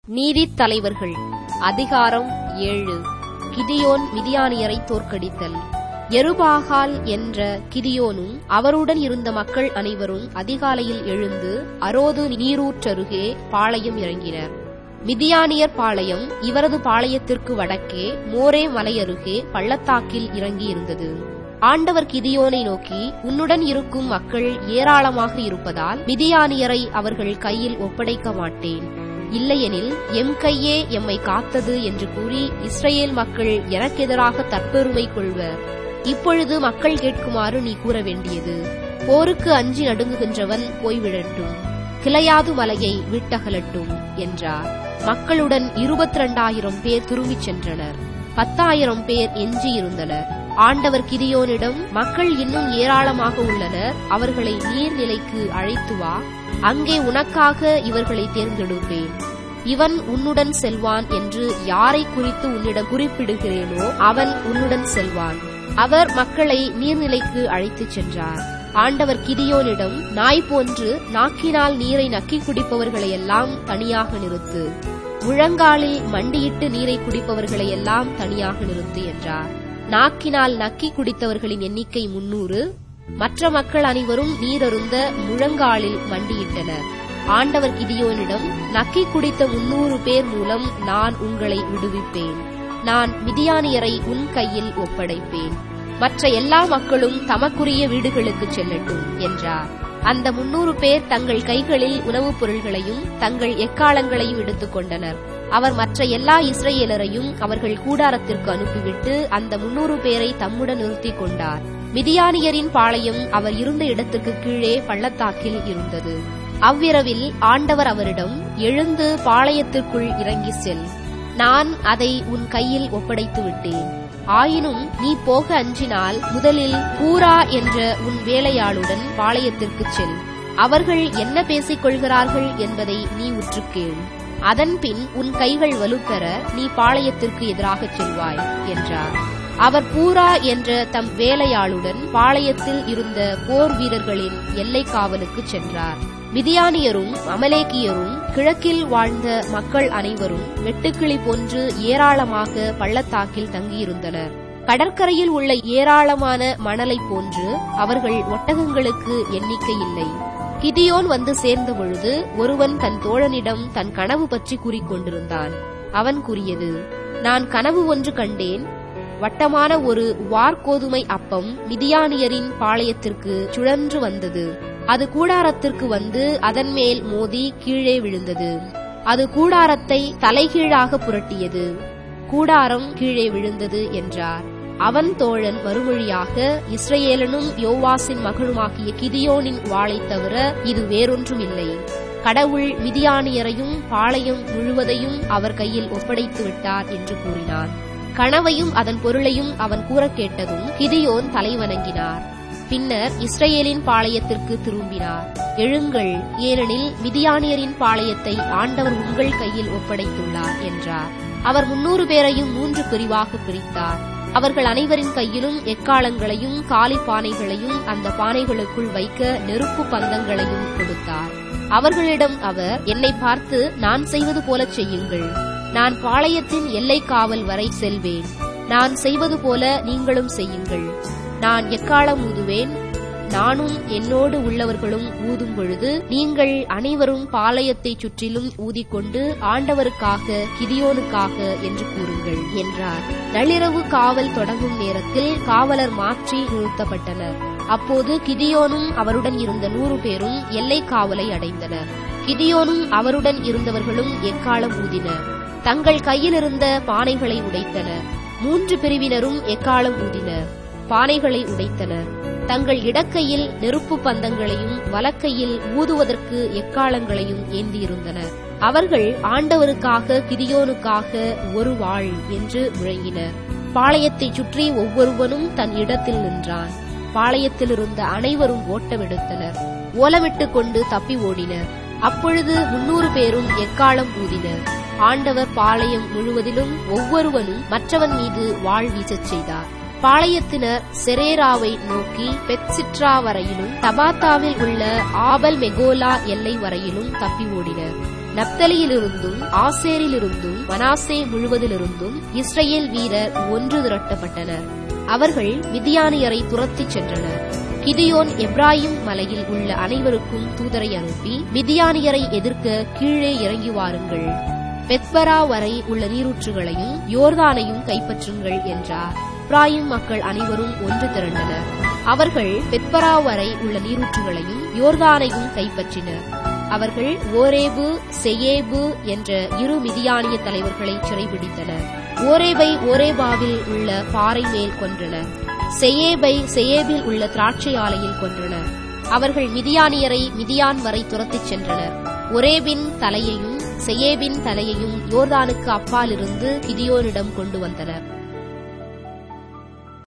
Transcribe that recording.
நீதித் தலைவர்கள் அதிகாரம் ஏழு கிதியோன் மிதியானியரை தோற்கடித்தல் எருபாகால் என்ற கிதியோனும் அவருடன் இருந்த மக்கள் அனைவரும் அதிகாலையில் எழுந்து அரோது நீரூற்றருகே பாளையம் இறங்கினர் மிதியானியர் பாளையம் இவரது பாளையத்திற்கு வடக்கே மோரே மலையருகே பள்ளத்தாக்கில் இறங்கியிருந்தது ஆண்டவர் கிதியோனை நோக்கி உன்னுடன் இருக்கும் மக்கள் ஏராளமாக இருப்பதால் மிதியானியரை அவர்கள் கையில் ஒப்படைக்க மாட்டேன் இல்லையெனில் எம் கையே எம்மை காத்தது என்று கூறி இஸ்ரேல் மக்கள் எனக்கெதிராக தற்பெருமை கொள்வர் இப்பொழுது மக்கள் கேட்குமாறு நீ கூற வேண்டியது போருக்கு அஞ்சி நடுங்குகின்றவன் போய்விடட்டும் கிளையாது மலையை விட்டகலட்டும் என்றார் மக்களுடன் இருபத்தி இரண்டாயிரம் பேர் திரும்பிச் சென்றனர் பத்தாயிரம் பேர் எஞ்சியிருந்தனர் ஆண்டவர் கிதியோனிடம் மக்கள் இன்னும் ஏராளமாக உள்ளனர் அவர்களை நீர்நிலைக்கு அழைத்து வா அங்கே உனக்காக இவர்களை தேர்ந்தெடுப்பேன் இவன் உன்னுடன் செல்வான் என்று யாரை குறித்து உன்னிடம் குறிப்பிடுகிறேனோ அவன் உன்னுடன் செல்வான் அவர் மக்களை நீர்நிலைக்கு அழைத்துச் சென்றார் ஆண்டவர் கிதியோனிடம் நாய் போன்று நாக்கினால் நீரை நக்கிக் குடிப்பவர்களையெல்லாம் தனியாக நிறுத்து முழங்காலில் மண்டியிட்டு நீரை குடிப்பவர்களையெல்லாம் தனியாக நிறுத்து என்றார் நாக்கினால் நக்கி குடித்தவர்களின் எண்ணிக்கை முன்னூறு மற்ற மக்கள் அனைவரும் நீரருந்த முழங்காலில் மண்டியிட்டனர் ஆண்டவர் கிதியோனிடம் நக்கி குடித்த முன்னூறு பேர் மூலம் நான் உங்களை விடுவிப்பேன் நான் மிதியானியரை உன் கையில் ஒப்படைப்பேன் மற்ற எல்லா மக்களும் தமக்குரிய வீடுகளுக்கு செல்லட்டும் என்றார் அந்த முன்னூறு பேர் தங்கள் கைகளில் உணவுப் பொருள்களையும் தங்கள் எக்காலங்களையும் எடுத்துக் கொண்டனர் அவர் மற்ற எல்லா இஸ்ரேலரையும் அவர்கள் கூடாரத்திற்கு அனுப்பிவிட்டு அந்த முன்னூறு பேரை தம்முடன் நிறுத்திக் கொண்டார் மிதியானியரின் பாளையம் அவர் இருந்த இடத்துக்கு கீழே பள்ளத்தாக்கில் இருந்தது அவ்விரவில் ஆண்டவர் அவரிடம் எழுந்து பாளையத்திற்குள் இறங்கி செல் நான் அதை உன் கையில் ஒப்படைத்து விட்டேன் ஆயினும் நீ போக அஞ்சினால் முதலில் பூரா என்ற உன் வேலையாளுடன் பாளையத்திற்கு செல் அவர்கள் என்ன பேசிக் கொள்கிறார்கள் என்பதை நீ உற்று கேள் அதன்பின் உன் கைகள் வலுப்பெற நீ பாளையத்திற்கு எதிராகச் செல்வாய் என்றார் அவர் பூரா என்ற தம் வேலையாளுடன் பாளையத்தில் இருந்த போர் வீரர்களின் எல்லை காவலுக்கு சென்றார் மிதியானியரும் அமலேக்கியரும் கிழக்கில் வாழ்ந்த மக்கள் அனைவரும் வெட்டுக்கிளி போன்று ஏராளமாக பள்ளத்தாக்கில் தங்கியிருந்தனர் கடற்கரையில் உள்ள ஏராளமான மணலை போன்று அவர்கள் ஒட்டகங்களுக்கு எண்ணிக்கை இல்லை கிதியோன் வந்து சேர்ந்த பொழுது ஒருவன் தன் தோழனிடம் தன் கனவு பற்றி கூறிக்கொண்டிருந்தான் அவன் கூறியது நான் கனவு ஒன்று கண்டேன் வட்டமான ஒரு வார்கோதுமை அப்பம் மிதியானியரின் பாளையத்திற்கு சுழன்று வந்தது அது கூடாரத்திற்கு வந்து அதன் மேல் மோதி கீழே விழுந்தது அது கூடாரத்தை தலைகீழாக புரட்டியது கூடாரம் கீழே விழுந்தது என்றார் அவன் தோழன் மறுமொழியாக இஸ்ரேலனும் யோவாசின் மகளுமாகிய கிதியோனின் வாளை தவிர இது வேறொன்றும் இல்லை கடவுள் மிதியானியரையும் பாளையம் முழுவதையும் அவர் கையில் ஒப்படைத்து விட்டார் என்று கூறினான் கனவையும் அதன் பொருளையும் அவன் கூற கேட்டதும் கிதியோன் தலைவணங்கினார் பின்னர் இஸ்ரேலின் பாளையத்திற்கு திரும்பினார் எழுங்கள் ஏனெனில் மிதியானியரின் பாளையத்தை ஆண்டவர் உங்கள் கையில் ஒப்படைத்துள்ளார் என்றார் அவர் முன்னூறு பேரையும் மூன்று பிரிவாக பிரித்தார் அவர்கள் அனைவரின் கையிலும் எக்காலங்களையும் காலி பானைகளையும் அந்த பானைகளுக்குள் வைக்க நெருப்பு பந்தங்களையும் கொடுத்தார் அவர்களிடம் அவர் என்னை பார்த்து நான் செய்வது போல செய்யுங்கள் நான் பாளையத்தின் எல்லை காவல் வரை செல்வேன் நான் செய்வது போல நீங்களும் செய்யுங்கள் நான் எக்காலம் ஊதுவேன் நானும் என்னோடு உள்ளவர்களும் ஊதும் பொழுது நீங்கள் அனைவரும் பாளையத்தை சுற்றிலும் ஊதிக்கொண்டு ஆண்டவருக்காக கிதியோனுக்காக என்று கூறுங்கள் என்றார் நள்ளிரவு காவல் தொடங்கும் நேரத்தில் காவலர் மாற்றி நிறுத்தப்பட்டனர் அப்போது கிதியோனும் அவருடன் இருந்த நூறு பேரும் எல்லை காவலை அடைந்தனர் கிதியோனும் அவருடன் இருந்தவர்களும் எக்காலம் ஊதினர் தங்கள் கையிலிருந்த பானைகளை உடைத்தனர் மூன்று பிரிவினரும் எக்காலம் ஊதினர் பானைகளை உடைத்தனர் தங்கள் இடக்கையில் நெருப்பு பந்தங்களையும் வலக்கையில் ஊதுவதற்கு எக்காலங்களையும் ஏந்தியிருந்தனர் அவர்கள் ஆண்டவருக்காக கிதியோனுக்காக ஒரு வாழ் என்று முழங்கினர் பாளையத்தைச் சுற்றி ஒவ்வொருவனும் தன் இடத்தில் நின்றான் பாளையத்தில் இருந்த அனைவரும் ஓட்டமெடுத்தனர் ஓலமிட்டுக் கொண்டு தப்பி ஓடினர் அப்பொழுது முன்னூறு பேரும் எக்காலம் ஊதினர் ஆண்டவர் பாளையம் முழுவதிலும் ஒவ்வொருவனும் மற்றவன் மீது வாழ் வீசச் செய்தார் பாளையத்தினர் செரேராவை நோக்கி பெட்சிட்ரா வரையிலும் தபாத்தாவில் உள்ள ஆபல் மெகோலா எல்லை வரையிலும் தப்பி ஓடினர் நப்தலியிலிருந்தும் ஆசேரிலிருந்தும் மனாசே முழுவதிலிருந்தும் இஸ்ரேல் வீரர் ஒன்று திரட்டப்பட்டனர் அவர்கள் மிதியானியரை துரத்திச் சென்றனர் கிதியோன் எப்ராயிம் மலையில் உள்ள அனைவருக்கும் தூதரை அனுப்பி மிதியானியரை எதிர்க்க கீழே இறங்கி வாருங்கள் பெத்பரா வரை உள்ள நீரூற்றுகளையும் யோர்தானையும் கைப்பற்றுங்கள் என்றார் எப்ராயிம் மக்கள் அனைவரும் ஒன்று திரண்டனர் அவர்கள் பெத்பரா வரை உள்ள நீரூற்றுகளையும் யோர்தானையும் கைப்பற்றினர் அவர்கள் ஓரேபு செயேபு என்ற இரு மிதியானிய தலைவர்களை சிறைபிடித்தனர் ஓரேபை ஓரேபாவில் உள்ள பாறை மேல் கொன்றனர் செயேபை செயேபில் உள்ள திராட்சை ஆலையில் கொன்றனர் அவர்கள் மிதியானியரை மிதியான் வரை துரத்திச் சென்றனர் ஒரேபின் தலையையும் செயேபின் தலையையும் யோர்தானுக்கு அப்பாலிருந்து கிதியோனிடம் கொண்டு வந்தனர்